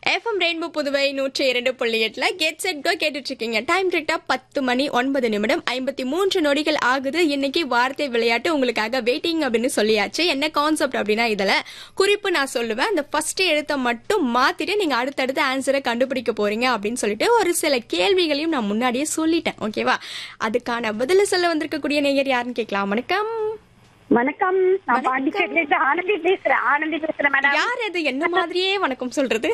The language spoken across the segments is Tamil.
எஃப்எம் ரெயின்போ புதுவை நூற்றி இரண்டு புள்ளி எட்டுல கெட் செட் கோ கேட்டுட்டு இருக்கீங்க டைம் கரெக்டா பத்து மணி ஒன்பது நிமிடம் ஐம்பத்தி மூன்று நொடிகள் ஆகுது இன்னைக்கு வார்த்தை விளையாட்டு உங்களுக்காக வெயிட்டிங் அப்படின்னு சொல்லியாச்சு என்ன கான்செப்ட் அப்படின்னா இதுல குறிப்பு நான் சொல்லுவேன் அந்த ஃபர்ஸ்ட் எழுத்தை மட்டும் மாத்திட்டு நீங்க அடுத்தடுத்த ஆன்சரை கண்டுபிடிக்க போறீங்க அப்படின்னு சொல்லிட்டு ஒரு சில கேள்விகளையும் நான் முன்னாடியே சொல்லிட்டேன் ஓகேவா அதுக்கான பதில சொல்ல வந்திருக்கக்கூடிய நேயர் யாருன்னு கேட்கலாம் வணக்கம் வணக்கம் நான் பாண்டிச்சேரியில இருந்து ஆனந்தி பேசுறேன் ஆனந்தி பேசுறேன் மேடம் யார் அது என்ன மாதிரியே வணக்கம் சொல்றது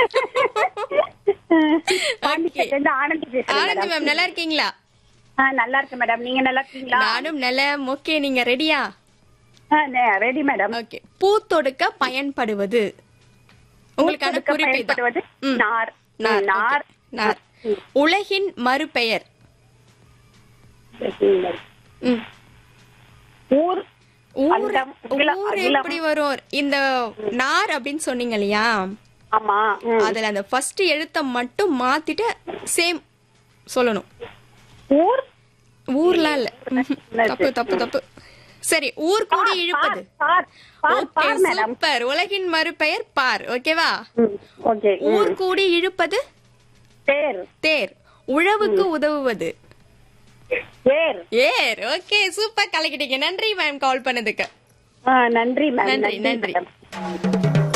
பாண்டிச்சேரியில இருந்து ஆனந்தி பேசுறேன் ஆனந்தி மேடம் மேம் நல்லா இருக்கீங்களா ஆ, நல்லா இருக்கு மேடம் நீங்க நல்லா இருக்கீங்களா நானும் நல்ல ஓகே நீங்க ரெடியா ரெடி மேடம் ஓகே பூ தொடுக்க பயன்படுவது உங்களுக்கான பூத்தொடுக்க குறிப்பு பயன்படுவது இதான். ம். நார் நார், நார் okay. நார். உலகின் மறுபெயர் ம். ஊர் ஊர் அண்டம், அகிலம், ஊர் அகிலம். எப்படி வரும் இந்த நார் அப்படின்னு சொன்னீங்க இல்லையா ஆமா ம். அதுல அந்த ஃபர்ஸ்ட் எழுத்த மட்டும் மாத்திட்டு சேம் சொல்லணும் ஊர் ஊர்லாம் இல்ல ம்ஹும். தப்பு தப்பு தப்பு சரி ஊர் கூடி இழுப்பது பார் பார் ஓகே பார் மேடம் சூப்பர் உலகின் மறுபெயர் பார் ஓகேவா ம், ஓகே ம். ஊர் கூடி இழுப்பது தேர் தேர் உழவுக்கு உதவுவது தேர் ஏர் ஓகே சூப்பர் கலக்கிட்டீங்க நன்றி மேம் கால் பண்ணதுக்கு ஆ, நன்றி மேம் நன்றி, நன்றி. மேடம்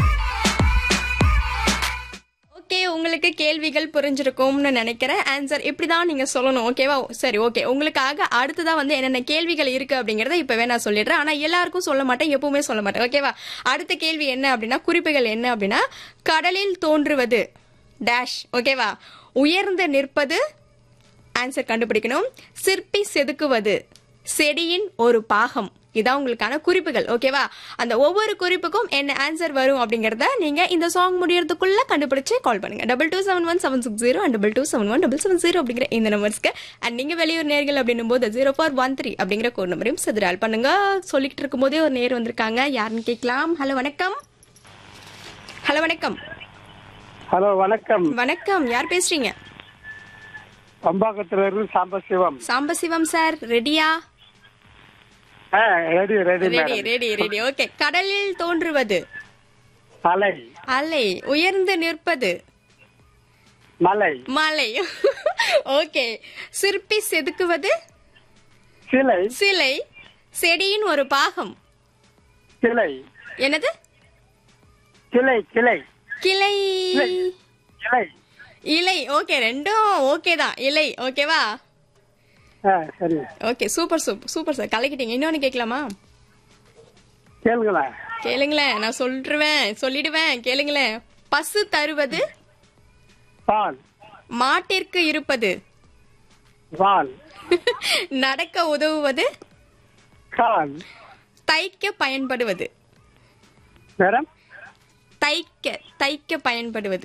ஓகே உங்களுக்கு கேள்விகள் புரிஞ்சிருக்கும்னு நினைக்கிறேன் ஆன்சர் இப்படிதான் நீங்க சொல்லணும் ஓகேவா சரி ஓகே உங்களுக்காக அடுத்ததா வந்து என்னென்ன கேள்விகள் இருக்கு அப்படிங்கறத இப்பவே நான் சொல்லிடுறேன் ஆனா எல்லாருக்கும் சொல்ல மாட்டேன் எப்பவுமே சொல்ல மாட்டேன் ஓகேவா அடுத்த கேள்வி என்ன அப்படின்னா குறிப்புகள் என்ன அப்படின்னா கடலில் தோன்றுவது டேஷ் ஓகேவா உயர்ந்து நிற்பது ஆன்சர் கண்டுபிடிக்கணும் சிற்பி செதுக்குவது செடியின் ஒரு பாகம் இதான் உங்களுக்கான குறிப்புகள் ஓகேவா அந்த ஒவ்வொரு குறிப்புக்கும் என்ன ஆன்சர் வரும் அப்படிங்கறத நீங்க இந்த சாங் முடியறதுக்குள்ள கண்டுபிடிச்சு கால் பண்ணுங்க double two seven one seven six zero and double two seven one double seven zero அப்படிங்கிற இந்த நம்பர்ஸ்க்கு அண்ட் நீங்க வெளியூர் நேர்கள் அப்படின்னும் போது ஜீரோ ஃபோர் ஒன் த்ரீ அப்படிங்கிற கோட் நம்பரையும் செதுரால் பண்ணுங்க சொல்லிட்டு இருக்கும் போதே ஒரு நேர் வந்திருக்காங்க யாருன்னு கேட்கலாம் ஹலோ வணக்கம் ஹலோ வணக்கம் ஹலோ வணக்கம் வணக்கம் யார் பேசுறீங்க பம்பாக்கத்துல இருந்து சாம்பசிவம் சாம்பசிவம் சார் ரெடியா ஆ, ready ready ready madam ready ready okay கடலில் தோன்றுவது அலை அலை உயர்ந்து நிற்பது மலை மலை ஓகே சிற்பி செதுக்குவது சிலை சிலை செடியின் ஒரு பாகம் கிளை என்னது கிளை கிளை கிளை கிளை இலை ஓகே ரெண்டும் ஓகே தான் இலை ஓகேவா ஆ சரி okay super super super sir கலக்கிட்டீங்க இன்னொன்னு கேட்கலாமா கேளுங்களேன் கேளுங்களேன் நான் சொல்றேன் சொல்லிடுவேன் கேளுங்களேன் பசு தருவது பால் மாட்டிற்கு இருப்பது வால் நடக்க உதவுவது கால் தைக்க பயன்படுவது மேடம் தைக்க தைக்க பயன்படுவது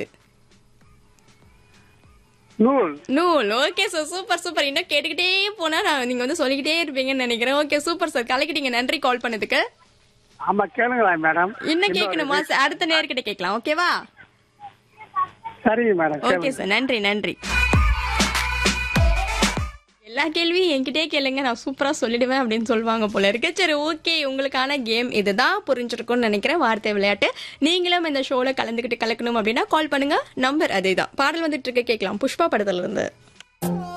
நூல் நூல் ஓகே சார் சூப்பர் சூப்பர் இன்னும் கேட்டுக்கிட்டே போனா நான் நீங்க வந்து சொல்லிக்கிட்டே இருப்பீங்கன்னு நினைக்கிறேன் ஓகே சூப்பர் சார் கலக்கிட்டீங்க நன்றி கால் பண்ணதுக்கு ஆமா கேளுங்களேன் மேடம் இன்னும் கேட்கணுமா சார் அடுத்த நேர்கிட்ட கேட்கலாம் ஓகேவா சரிங்க மேடம் ஓகே கேளுங்க சார் நன்றி நன்றி எல்லா கேள்வியும் என்கிட்டயே கேளுங்க நான் சூப்பரா சொல்லிடுவேன் அப்படின்னு சொல்லுவாங்க போல இருக்கு சரி ஓகே உங்களுக்கான கேம் இதுதான் புரிஞ்சிருக்கும்னு நினைக்கிறேன் வார்த்தை விளையாட்டு நீங்களும் இந்த ஷோல கலந்துக்கிட்டு கலக்கணும் அப்படின்னா கால் பண்ணுங்க நம்பர் அதே தான் பாடல் வந்துட்டு இருக்க கேட்கலாம் புஷ்பா படத்துல இருந்து